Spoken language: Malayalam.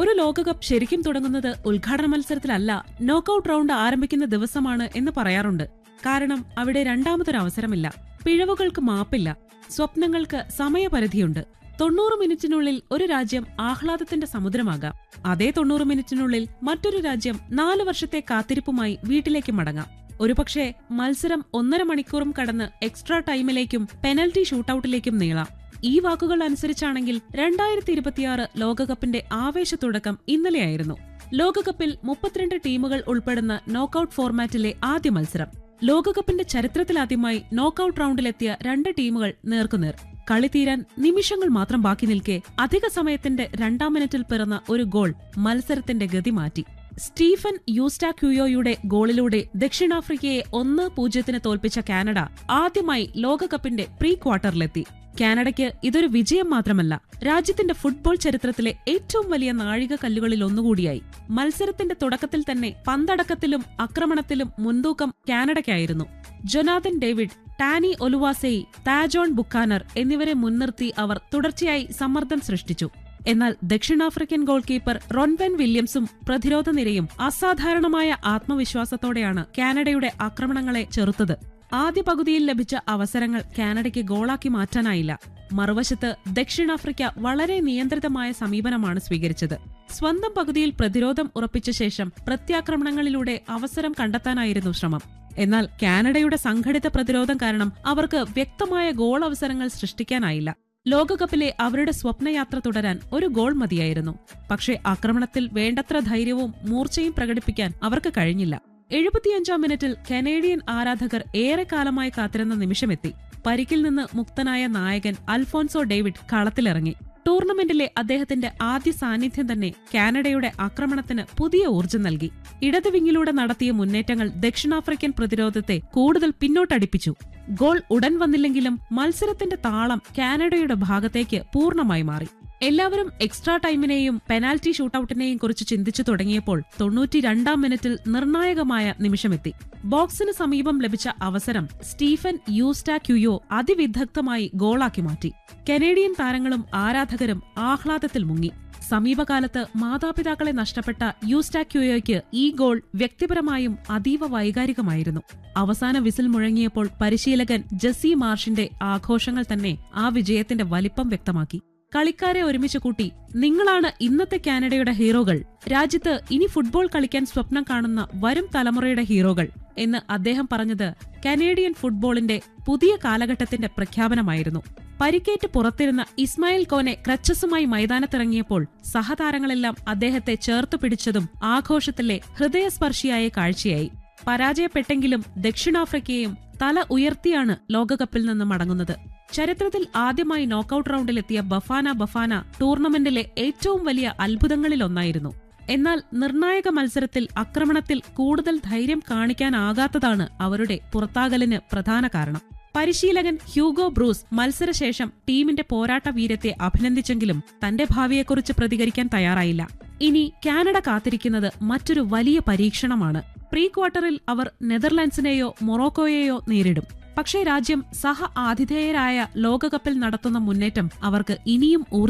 ഒരു ലോകകപ്പ് ശരിക്കും തുടങ്ങുന്നത് ഉദ്ഘാടന മത്സരത്തിലല്ല നോക്കൌട്ട് റൗണ്ട് ആരംഭിക്കുന്ന ദിവസമാണ് എന്ന് പറയാറുണ്ട് കാരണം അവിടെ രണ്ടാമതൊരു അവസരമില്ല പിഴവുകൾക്ക് മാപ്പില്ല സ്വപ്നങ്ങൾക്ക് സമയപരിധിയുണ്ട് തൊണ്ണൂറ് മിനിറ്റിനുള്ളിൽ ഒരു രാജ്യം ആഹ്ലാദത്തിന്റെ സമുദ്രമാകാം അതേ തൊണ്ണൂറ് മിനിറ്റിനുള്ളിൽ മറ്റൊരു രാജ്യം നാലു വർഷത്തെ കാത്തിരിപ്പുമായി വീട്ടിലേക്ക് മടങ്ങാം ഒരുപക്ഷെ മത്സരം ഒന്നര മണിക്കൂറും കടന്ന് എക്സ്ട്രാ ടൈമിലേക്കും പെനൽറ്റി ഷൂട്ടൌട്ടിലേക്കും നീളാം ഈ വാക്കുകൾ അനുസരിച്ചാണെങ്കിൽ രണ്ടായിരത്തി ഇരുപത്തിയാറ് ലോകകപ്പിന്റെ ആവേശത്തുടക്കം ഇന്നലെയായിരുന്നു ലോകകപ്പിൽ മുപ്പത്തിരണ്ട് ടീമുകൾ ഉൾപ്പെടുന്ന നോക്കൌട്ട് ഫോർമാറ്റിലെ ആദ്യ മത്സരം ലോകകപ്പിന്റെ ചരിത്രത്തിലാദ്യമായി നോക്കൌട്ട് റൗണ്ടിലെത്തിയ രണ്ട് ടീമുകൾ നേർക്കുനേർ കളി തീരാൻ നിമിഷങ്ങൾ മാത്രം ബാക്കി നിൽക്കെ അധിക സമയത്തിന്റെ രണ്ടാം മിനിറ്റിൽ പിറന്ന ഒരു ഗോൾ മത്സരത്തിന്റെ ഗതി മാറ്റി സ്റ്റീഫൻ യൂസ്റ്റാക്യുയോയുടെ ഗോളിലൂടെ ദക്ഷിണാഫ്രിക്കയെ ഒന്ന് പൂജ്യത്തിന് തോൽപ്പിച്ച കാനഡ ആദ്യമായി ലോകകപ്പിന്റെ പ്രീ ക്വാർട്ടറിലെത്തി കാനഡയ്ക്ക് ഇതൊരു വിജയം മാത്രമല്ല രാജ്യത്തിന്റെ ഫുട്ബോൾ ചരിത്രത്തിലെ ഏറ്റവും വലിയ നാഴിക കല്ലുകളിൽ ഒന്നുകൂടിയായി മത്സരത്തിന്റെ തുടക്കത്തിൽ തന്നെ പന്തടക്കത്തിലും ആക്രമണത്തിലും മുൻതൂക്കം കാനഡയ്ക്കായിരുന്നു Jonathan David Tani Oluwaseyi Tajon Buchanan എന്നിവരെ മുൻനിർത്തി അവർ തുടർച്ചയായി സമ്മർദ്ദം സൃഷ്ടിച്ചു എന്നാൽ ദക്ഷിണാഫ്രിക്കൻ ഗോൾ കീപ്പർ റൊൻവെൻ വില്യംസും പ്രതിരോധ നിരയും അസാധാരണമായ ആത്മവിശ്വാസത്തോടെയാണ് കാനഡയുടെ ആക്രമണങ്ങളെ ചെറുത്തത് ആദ്യ പകുതിയിൽ ലഭിച്ച അവസരങ്ങൾ കാനഡയ്ക്ക് ഗോളാക്കി മാറ്റാനായില്ല മറുവശത്ത് ദക്ഷിണാഫ്രിക്ക വളരെ നിയന്ത്രിതമായ സമീപനമാണ് സ്വീകരിച്ചത് സ്വന്തം പകുതിയിൽ പ്രതിരോധം ഉറപ്പിച്ച ശേഷം പ്രത്യാക്രമണങ്ങളിലൂടെ അവസരം കണ്ടെത്താനായിരുന്നു ശ്രമം എന്നാൽ കാനഡയുടെ സംഘടിത പ്രതിരോധം കാരണം അവർക്ക് വ്യക്തമായ ഗോൾ അവസരങ്ങൾ സൃഷ്ടിക്കാനായില്ല ലോകകപ്പിലെ അവരുടെ സ്വപ്നയാത്ര തുടരാൻ ഒരു ഗോൾ മതിയായിരുന്നു പക്ഷേ ആക്രമണത്തിൽ വേണ്ടത്ര ധൈര്യവും മൂർച്ചയും പ്രകടിപ്പിക്കാൻ അവർക്ക് കഴിഞ്ഞില്ല എഴുപത്തിയഞ്ചാം മിനിറ്റിൽ കനേഡിയൻ ആരാധകർ ഏറെക്കാലമായി കാത്തിരുന്ന നിമിഷമെത്തി പരിക്കിൽ നിന്ന് മുക്തനായ നായകൻ അൽഫോൻസോ ഡേവിഡ് കളത്തിലിറങ്ങി ടൂർണമെന്റിലെ അദ്ദേഹത്തിന്റെ ആദ്യ സാന്നിധ്യം തന്നെ കാനഡയുടെ ആക്രമണത്തിന് പുതിയ ഊർജ്ജം നൽകി ഇടത് വിങ്ങിലൂടെ നടത്തിയ മുന്നേറ്റങ്ങൾ ദക്ഷിണാഫ്രിക്കൻ പ്രതിരോധത്തെ കൂടുതൽ പിന്നോട്ടടിപ്പിച്ചു ഗോൾ ഉടൻ വന്നില്ലെങ്കിലും മത്സരത്തിന്റെ താളം കാനഡയുടെ ഭാഗത്തേക്ക് പൂർണ്ണമായി മാറി എല്ലാവരും എക്സ്ട്രാ ടൈമിനെയും പെനാൽറ്റി ഷൂട്ടൌട്ടിനെയും കുറിച്ച് ചിന്തിച്ചു തുടങ്ങിയപ്പോൾ തൊണ്ണൂറ്റിരണ്ടാം മിനിറ്റിൽ നിർണായകമായ നിമിഷമെത്തി ബോക്സിന് സമീപം ലഭിച്ച അവസരം സ്റ്റീഫൻ യൂസ്റ്റാക്യുയോ അതിവിദഗ്ധമായി ഗോളാക്കി മാറ്റി കനേഡിയൻ താരങ്ങളും ആരാധകരും ആഹ്ലാദത്തിൽ മുങ്ങി സമീപകാലത്ത് മാതാപിതാക്കളെ നഷ്ടപ്പെട്ട യൂസ്റ്റാക്യുയോയ്ക്ക് ഈ ഗോൾ വ്യക്തിപരമായും അതീവ വൈകാരികമായിരുന്നു അവസാന വിസിൽ മുഴങ്ങിയപ്പോൾ പരിശീലകൻ ജെസ്സി മാർഷിന്റെ ആഘോഷങ്ങൾ തന്നെ ആ വിജയത്തിന്റെ വലിപ്പം വ്യക്തമാക്കി കളിക്കാരെ ഒരുമിച്ച് കൂട്ടി നിങ്ങളാണ് ഇന്നത്തെ കാനഡയുടെ ഹീറോകൾ രാജ്യത്ത് ഇനി ഫുട്ബോൾ കളിക്കാൻ സ്വപ്നം കാണുന്ന വരും തലമുറയുടെ ഹീറോകൾ എന്ന് അദ്ദേഹം പറഞ്ഞത് കനേഡിയൻ ഫുട്ബോളിന്റെ പുതിയ കാലഘട്ടത്തിന്റെ പ്രഖ്യാപനമായിരുന്നു പരിക്കേറ്റ് പുറത്തിരുന്ന ഇസ്മായിൽ കോനെ ക്രച്ചസുമായി മൈതാനത്തിറങ്ങിയപ്പോൾ സഹതാരങ്ങളെല്ലാം അദ്ദേഹത്തെ ചേർത്തു പിടിച്ചതും ആഘോഷത്തിലെ ഹൃദയസ്പർശിയായ കാഴ്ചയായി പരാജയപ്പെട്ടെങ്കിലും ദക്ഷിണാഫ്രിക്കയും തല ഉയർത്തിയാണ് ലോകകപ്പിൽ നിന്ന് മടങ്ങുന്നത് ചരിത്രത്തിൽ ആദ്യമായി നോക്കൌട്ട് റൗണ്ടിലെത്തിയ ബഫാന ബഫാന ടൂർണമെന്റിലെ ഏറ്റവും വലിയ അത്ഭുതങ്ങളിലൊന്നായിരുന്നു എന്നാൽ നിർണായക മത്സരത്തിൽ ആക്രമണത്തിൽ കൂടുതൽ ധൈര്യം കാണിക്കാനാകാത്തതാണ് അവരുടെ പുറത്താകലിന് പ്രധാന കാരണം പരിശീലകൻ ഹ്യൂഗോ ബ്രൂസ് മത്സരശേഷം ടീമിന്റെ പോരാട്ട വീരത്തെ അഭിനന്ദിച്ചെങ്കിലും തന്റെ ഭാവിയെക്കുറിച്ച് പ്രതികരിക്കാൻ തയ്യാറായില്ല ഇനി കാനഡ കാത്തിരിക്കുന്നത് മറ്റൊരു വലിയ പരീക്ഷണമാണ് പ്രീ ക്വാർട്ടറിൽ അവർ നെതർലാൻഡ്സിനെയോ മൊറോക്കോയെയോ നേരിടും പക്ഷേ രാജ്യം സഹ ആതിഥേയരായ ലോകകപ്പിൽ നടത്തുന്ന മുന്നേറ്റം അവർക്ക് ഇനിയും ഊർജ്ജം